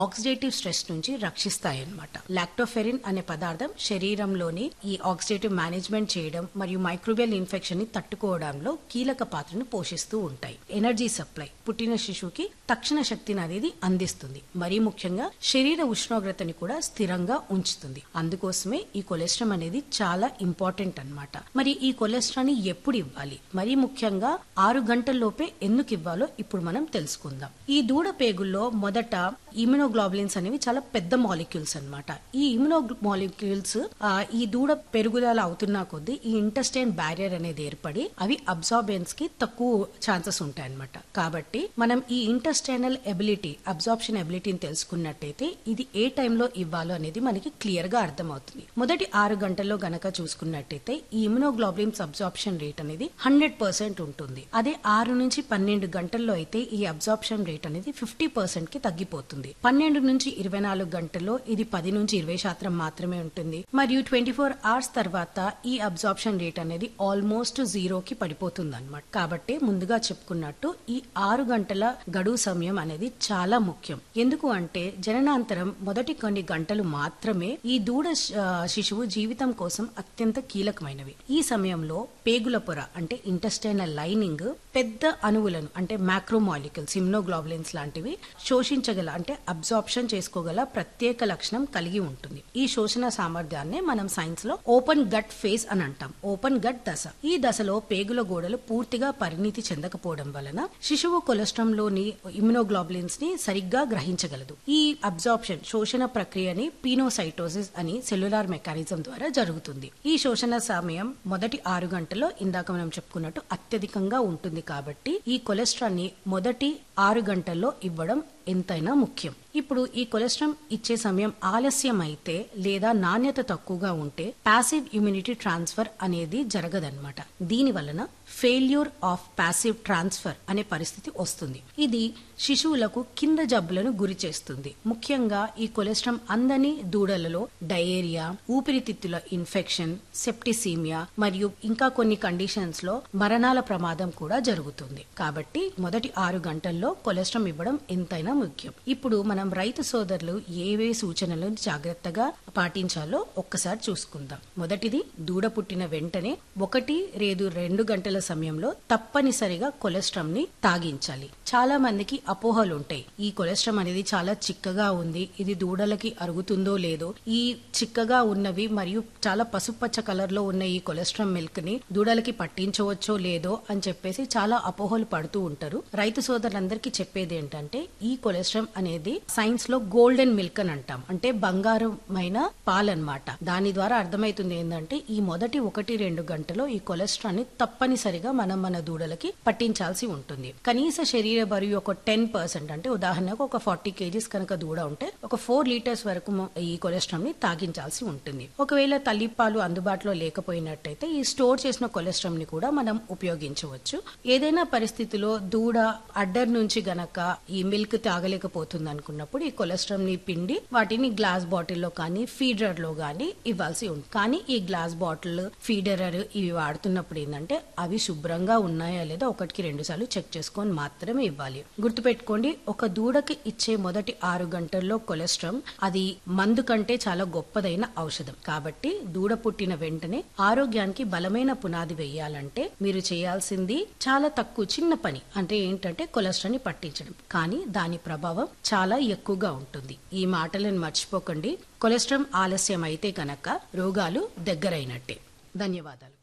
oxidative stress నుంచి రక్షిస్తాయన్నమాట lactoferrin అనే పదార్థం శరీరంలోని ఈ ఆక్సిడేటివ్ మేనేజ్మెంట్ చేయడం మరియు మైక్రోబియల్ ఇన్ఫెక్షన్ ని తట్టుకోవడంలో కీలక పాత్రను పోషిస్తూ ఉంటాయి ఎనర్జీ సప్లై పుట్టిన శిశువుకి తక్షణ శక్తిని అనేది అందిస్తుంది మరీ ముఖ్యంగా శరీర ఉష్ణోగ్రతని కూడా స్థిరంగా ఉంచుతుంది అందుకోసమే ఈ కొలెస్ట్రాల్ అనేది చాలా ఇంపార్టెంట్ అన్నమాట మరి ఈ కొలెస్ట్రాల్ ని ఎప్పుడు ఇవ్వాలి మరీ ముఖ్యంగా ఆరు గంటల్లోపే ఎందుకు ఇవ్వాలో ఇప్పుడు మనం తెలుసుకుందాం ఈ దూడ పేగుల్లో మొదట ఇమ్యునోగ్లోబులిన్స్ అనేవి చాలా పెద్ద మాలిక్యూల్స్ అన్నమాట ఈ ఇమ్యునో మాలిక్యూల్స్ ఈ దూడ పెరుగుదల అవుతున్నా కొద్దీ ఈ ఇంటెస్టైన్ బ్యారియర్ అనేది ఏర్పడి అవి అబ్జార్బెన్స్ కి తక్కువ ఛాన్సెస్ ఉంటాయన్నమాట కాబట్టి మనం ఈ ఇంటెస్టైనల్ ఎబిలిటీ అబ్జార్ప్షన్ ఎబిలిటీని తెలుసుకున్నట్టయితే ఇది ఏ టైంలో ఇవ్వాలో అనేది మనకి క్లియర్ గా అర్థమవుతుంది మొదటి ఆరు గంటల్లో గనక చూసుకున్నట్టయితే ఈ ఇమ్యునోగ్లోబులిన్స్ అబ్జార్ప్షన్ రేట్ అనేది హండ్రెడ్ పర్సెంట్ ఉంటుంది అదే ఆరు నుంచి పన్నెండు గంటల్లో అయితే ఈ అబ్జార్ప్షన్ రేట్ అనేది ఫిఫ్టీ పర్సెంట్ కి తగ్గిపోతుంది పన్నెండు నుంచి ఇరవై నాలుగు గంటల్లో ఇది పది నుంచి ఇరవై శాతం మాత్రమే ఉంటుంది మరియు ట్వంటీ ఫోర్ అవర్స్ తర్వాత ఈ అబ్జార్ప్షన్ రేట్ అనేది ఆల్మోస్ట్ జీరోకి పడిపోతుంది అనమాట కాబట్టి ముందుగా చెప్పుకున్నట్టు ఈ ఆరు గంటల గడువు సమయం అనేది చాలా ముఖ్యం ఎందుకు అంటే జననాంతరం మొదటి కొన్ని గంటలు మాత్రమే ఈ దూడ ఆ, శిశువు జీవితం కోసం అత్యంత కీలకమైనవి ఈ సమయంలో పేగుల పొర అంటే ఇంటెస్టైనల్ లైనింగ్ పెద్ద అణువులను అంటే మ్యాక్రోమాలికల్స్ ఇమ్నోగ్లోబులిన్స్ లాంటివి శోషించగల అంటే అబ్జార్ప్షన్ చేసుకోగల ప్రత్యేక లక్షణం కలిగి ఉంటుంది ఈ శోషణ సామర్థ్యాన్ని మనం సైన్స్ లో ఓపెన్ గట్ ఫేజ్ అని అంటాం ఓపెన్ గట్ దశ ఈ దశలో పేగుల గోడలు పూర్తిగా పరిణితి చెందకపోవడం వలన శిశువు కొలెస్ట్రాల్ లోని ఇమ్యునోగ్లోబులిన్స్ ని సరిగ్గా గ్రహించగలదు ఈ అబ్జార్ప్షన్ శోషణ ప్రక్రియని పీనోసైటోసిస్ అని సెల్యులార్ మెకానిజం ద్వారా జరుగుతుంది ఈ శోషణ సమయం మొదటి ఆరు గంటల్లో ఇందాక మనం చెప్పుకున్నట్టు అత్యధికంగా ఉంటుంది కాబట్టి ఈ కొలెస్ట్రాల్ ని మొదటి ఆరు గంటల్లో ఇవ్వడం ఎంతైనా ముఖ్యం ఇప్పుడు ఈ కొలెస్ట్రాల్ ఇచ్చే సమయం ఆలస్యం అయితే లేదా నాణ్యత తక్కువగా ఉంటే పాసివ్ ఇమ్యూనిటీ ట్రాన్స్ఫర్ అనేది జరగదన్నమాట దీని వలన ఫెయిల్యూర్ ఆఫ్ పాసివ్ ట్రాన్స్ఫర్ అనే పరిస్థితి వస్తుంది ఇది శిశువులకు కింద జబ్బులను గురి చేస్తుంది ముఖ్యంగా ఈ కొలెస్ట్రాల్ అందని దూడలలో డయేరియా ఊపిరితిత్తుల ఇన్ఫెక్షన్ సెప్టిసీమియా మరియు ఇంకా కొన్ని కండిషన్స్ లో మరణాల ప్రమాదం కూడా జరుగుతుంది కాబట్టి మొదటి ఆరు గంటల్లో కొలెస్ట్రాల్ ఇవ్వడం ఎంతైనా ముఖ్యం ఇప్పుడు మనం రైతు సోదరులు ఏవే సూచనలు జాగ్రత్తగా పాటించాలో ఒక్కసారి చూసుకుందాం మొదటిది దూడ పుట్టిన వెంటనే ఒకటి లేదు రెండు గంటల సమయంలో తప్పనిసరిగా కొలెస్ట్రాల్ ని తాగించాలి చాలా మందికి అపోహలు ఉంటాయి ఈ కొలెస్ట్రాల్ అనేది చాలా చిక్కగా ఉంది ఇది దూడలకి అరుగుతుందో లేదో ఈ చిక్కగా ఉన్నవి మరియు చాలా పసుపచ్చ కలర్ లో ఉన్న ఈ కొలెస్ట్రాల్ మిల్క్ ని దూడలకి పట్టించవచ్చో లేదో అని చెప్పేసి చాలా అపోహలు పడుతూ ఉంటారు రైతు సోదరులందరికీ చెప్పేది ఏంటంటే ఈ కొలెస్ట్రాల్ అనేది సైన్స్ లో గోల్డెన్ మిల్క్ అని అంటాం అంటే బంగారమైన పాలన్నమాట దాని ద్వారా అర్థమైతుంది ఏంటంటే ఈ మొదటి ఒకటి రెండు గంటలో ఈ కొలెస్ట్రాల్ ని తప్పనిసరిగా మనం మన దూడలకి పట్టించాల్సి ఉంటుంది కనీస శరీర బరువు ఒక టెన్ పర్సెంట్ అంటే ఉదాహరణకు ఒక ఫార్టీ కేజీస్ కనుక దూడ ఉంటే ఒక ఫోర్ లీటర్స్ వరకు మ- ఈ కొలెస్ట్రాల్ ని తాగించాల్సి ఉంటుంది ఒకవేళ తల్లిపాలు అందుబాటులో లేకపోయినట్టయితే ఈ స్టోర్ చేసిన కొలెస్ట్రాల్ ని కూడా మనం ఉపయోగించవచ్చు ఏదైనా పరిస్థితిలో దూడ అడ్డర్ నుంచి గనక ఈ మిల్క్ తాగలేకపోతుంది అనుకున్నప్పుడు ఈ కొలెస్ట్రాల్ ని పిండి వాటిని గ్లాస్ బాటిల్లో కానీ ఫీడర్ లో కానీ ఇవ్వాల్సి ఉంటుంది కానీ ఈ గ్లాస్ బాటిల్ ఫీడర్ ఇవి వాడుతున్నప్పుడు ఏంటంటే అవి శుభ్రంగా ఉన్నాయా లేదా ఒకటికి రెండు సార్లు చెక్ చేసుకొని మాత్రమే ఇవ్వాలి గుర్తుపెట్టుకోండి ఒక దూడకి ఇచ్చే మొదటి ఆరు గంటల్లో కొలెస్ట్రాల్ అది మందు కంటే చాలా గొప్పదైన ఔషధం కాబట్టి దూడ పుట్టిన వెంటనే ఆరోగ్యానికి బలమైన పునాది వేయాలంటే మీరు చేయాల్సింది చాలా తక్కువ చిన్న పని అంటే ఏంటంటే కొలెస్ట్రాల్ ని పట్టించడం కానీ దాని ప్రభావం చాలా ఎక్కువగా ఉంటుంది ఈ మాటలను మర్చిపోకండి కొలెస్ట్రాల్ ఆలస్యం అయితే కనుక రోగాలు దగ్గరైనట్టే ధన్యవాదాలు